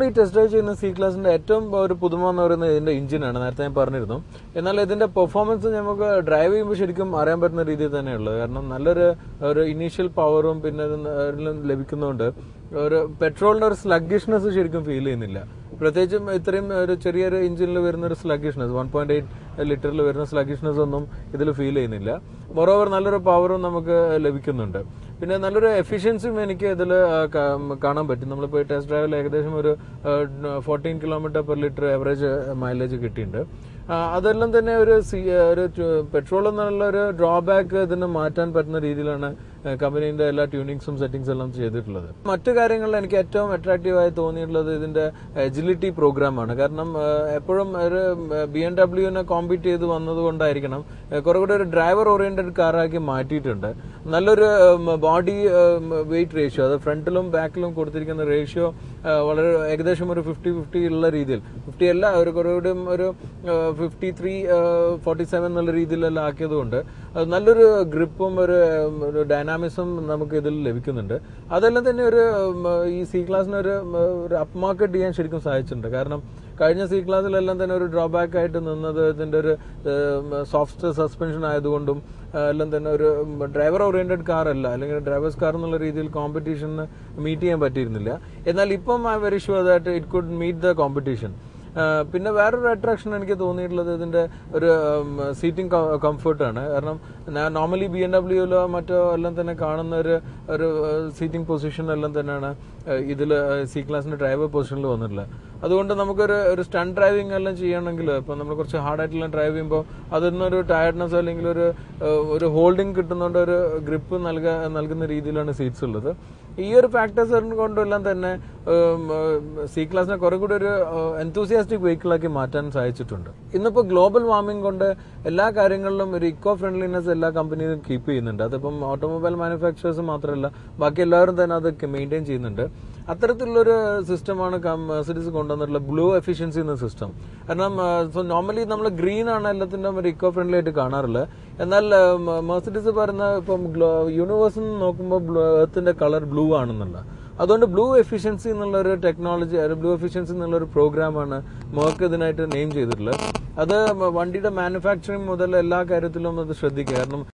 നമ്മൾ ഈ test drive ചെയ്യുന്ന സി ക്ലാസിന്റെ ഏറ്റവും ഒരു പുതുമ എന്ന് പറയുന്നത് ഇതിന്റെ എഞ്ചിനാണ് നേരത്തെ ഞാൻ പറഞ്ഞിരുന്നു എന്നാൽ ഇതിന്റെ പെർഫോമൻസ് നമുക്ക് ഡ്രൈവ് ചെയ്യുമ്പോൾ ശരിക്കും അറിയാൻ പറ്റുന്ന രീതിയിൽ തന്നെയുള്ളത് കാരണം നല്ലൊരു ഒരു ഇനീഷ്യൽ പവറും പിന്നെ ഇത് എല്ലാം ലഭിക്കുന്നതുകൊണ്ട് ഒരു പെട്രോളിന്റെ ഒരു സ്ലഗിഷ്നെസ് ശരിക്കും ഫീൽ ചെയ്യുന്നില്ല പ്രത്യേകിച്ചും ഇത്രയും ഒരു ചെറിയൊരു എഞ്ചിനിൽ വരുന്ന ഒരു സ്ലഗിഷ്നെസ് വൺ പോയിന്റ് എയ്റ്റ് ലിറ്ററിൽ വരുന്ന സ്ലഗിഷ്നെസ് ഒന്നും ഇതിൽ ഫീൽ ചെയ്യുന്നില്ല മൊറോവർ നല്ലൊരു പവറും നമുക്ക് ലഭിക്കുന്നുണ്ട് പിന്നെ നല്ലൊരു എഫിഷ്യൻസിയും എനിക്ക് ഇതിൽ കാണാൻ പറ്റും നമ്മളിപ്പോൾ ടെസ്റ്റ് ഡ്രൈവിൽ ഏകദേശം ഒരു fourteen kilometre per litre average mileage കിട്ടിയിട്ടുണ്ട് ആ, അതെല്ലാം തന്നെ ഒരു സി- ഒരു പെട്രോൾ എന്നുള്ള ഒരു ഡ്രോബാക്ക് ഇതിന് മാറ്റാൻ പറ്റുന്ന രീതിയിലാണ് കമ്പനീന്റെ എല്ലാ ട്യൂണിങ്സും സെറ്റിംഗ്സ് എല്ലാം ചെയ്തിട്ടുള്ളത് മറ്റു കാര്യങ്ങളിൽ എനിക്ക് ഏറ്റവും അട്രാക്റ്റീവ് ആയി തോന്നിയിട്ടുള്ളത് ഇതിന്റെ എജിലിറ്റി പ്രോഗ്രാമാണ് കാരണം ആ, എപ്പോഴും ഒരു ബി എം ഡബ്ല്യുവിനെ കോമ്പീറ്റ് ചെയ്ത് വന്നതുകൊണ്ടായിരിക്കണം ആ, കുറെ കൂടെ ഒരു ഡ്രൈവർ ഓറിയന്റഡ് കാറാക്കി മാറ്റിയിട്ടുണ്ട് നല്ലൊരു ബോഡി വെയിറ്റ് റേഷ്യോ അത് ഫ്രണ്ടിലും ബാക്കിലും കൊടുത്തിരിക്കുന്ന റേഷ്യോ വളരെ ഏകദേശം ഒരു ഫിഫ്റ്റി ഫിഫ്റ്റി ഉള്ള രീതിയിൽ ഫിഫ്റ്റി അല്ല ഒരു കുറെ കൂടി ഒരു ഫിഫ്റ്റി ത്രീ ഫോർട്ടി സെവൻ എന്നുള്ള രീതിയിലെല്ലാം ആക്കിയതുകൊണ്ട് അത് നല്ലൊരു ഗ്രിപ്പും ഒരു ഉം, ഒരു ഡൈനാമിക്സും നമുക്ക് ഇതിൽ ലഭിക്കുന്നുണ്ട് അതെല്ലാം തന്നെ ഒരു ഉം, ഈ സി ക്ലാസ്സിന് ഒരു ഉം, ഒരു അപ്പ് മാർക്കറ്റ് ചെയ്യാൻ ശരിക്കും സഹായിച്ചിട്ടുണ്ട് കാരണം കഴിഞ്ഞ സി ക്ലാസ്സിലെല്ലാം തന്നെ ഒരു ഡ്രോബാക്ക് ആയിട്ട് നിന്നത് ഇതിന്റെ ഒരു സോഫ്റ്റ് സസ്പെൻഷൻ ആയതുകൊണ്ടും ആ, എല്ലാം തന്നെ ഒരു ഡ്രൈവർ ഓറിയന്റഡ് കാർ അല്ല അല്ലെങ്കിൽ ഡ്രൈവേഴ്സ് കാർ എന്നുള്ള രീതിയിൽ കോമ്പറ്റീഷന് മീറ്റ് ചെയ്യാൻ പറ്റിയിരുന്നില്ല എന്നാൽ ഇപ്പം I very sure that it could meet the competition പിന്നെ വേറൊരു അട്രാക്ഷൻ എനിക്ക് തോന്നിയിട്ടുള്ളത് ഇതിന്റെ ഒരു സീറ്റിംഗ് കംഫർട്ടാണ് കാരണം ഞാൻ നോർമലി ബി എം ഡബ്ല്യൂയിലോ മറ്റോ എല്ലാം തന്നെ കാണുന്ന ഒരു ഒരു സീറ്റിംഗ് പൊസിഷൻ എല്ലാം തന്നെയാണ് ഇതിൽ സി ക്ലാസിന്റെ ഡ്രൈവർ പൊസിഷനിൽ വന്നിട്ടുള്ളത് അതുകൊണ്ട് നമുക്കൊരു ഒരു സ്റ്റണ്ട് ഡ്രൈവിംഗ് എല്ലാം ചെയ്യണമെങ്കിൽ ഇപ്പം നമ്മൾ കുറച്ച് ഹാർഡായിട്ടുള്ള ഡ്രൈവ് ചെയ്യുമ്പോൾ അതിനൊരു ടയർഡ്നെസ് അല്ലെങ്കിൽ ഒരു ഏഹ്, ഒരു ഹോൾഡിംഗ് കിട്ടുന്നതുകൊണ്ട് ഒരു ഗ്രിപ്പ് നൽകാ നൽകുന്ന രീതിയിലാണ് സീറ്റ്സ് ഉള്ളത് ഈ ഒരു ഫാക്ടേഴ്സ് കൊണ്ടെല്ലാം തന്നെ സി ക്ലാസിനെ കുറെ കൂടി ഒരു എന്തൂസിയാസ്റ്റിക് വെഹിക്കിളാക്കി മാറ്റാൻ സാധിച്ചിട്ടുണ്ട് ഇന്നിപ്പോൾ ഗ്ലോബൽ വാർമിംഗ് കൊണ്ട് എല്ലാ കാര്യങ്ങളിലും ഒരു ഇക്കോ ഫ്രണ്ട്ലിനെസ് എല്ലാ കമ്പനിയും കീപ്പ് ചെയ്യുന്നുണ്ട് അതിപ്പം ഓട്ടോമൊബൈൽ മാനുഫാക്ചറേഴ്സ് മാത്രമല്ല ബാക്കി എല്ലാവരും തന്നെ അത് മെയിൻറ്റെയിൻ ചെയ്യുന്നുണ്ട് അത്തരത്തിലുള്ളൊരു സിസ്റ്റമാണ് മെർസിഡീസ് കൊണ്ടുവന്നിട്ടുള്ള ബ്ലൂ എഫിഷ്യൻസി എന്ന സിസ്റ്റം കാരണം നോർമലി നമ്മൾ ഗ്രീൻ ആണ് എല്ലാത്തിൻ്റെയും ഒരു ഇക്കോ ഫ്രണ്ട്ലി ആയിട്ട് കാണാറുള്ളത് എന്നാൽ മെർസിഡീസ് പറയുന്ന ഇപ്പം യൂണിവേഴ്സിൽ നോക്കുമ്പോൾ എർത്തിന്റെ കളർ ബ്ലൂ ആണെന്നുള്ള അതുകൊണ്ട് ബ്ലൂ എഫിഷ്യൻസി എന്നുള്ള ഒരു ടെക്നോളജി ബ്ലൂ എഫിഷ്യൻസി എന്നുള്ള ഒരു പ്രോഗ്രാമാണ് മോർക്ക് ഇതിനായിട്ട് നെയിം ചെയ്തിട്ടുള്ളത് അത് വണ്ടിയുടെ മാനുഫാക്ചറിങ് മുതൽ എല്ലാ കാര്യത്തിലും അത് ശ്രദ്ധിക്കുക കാരണം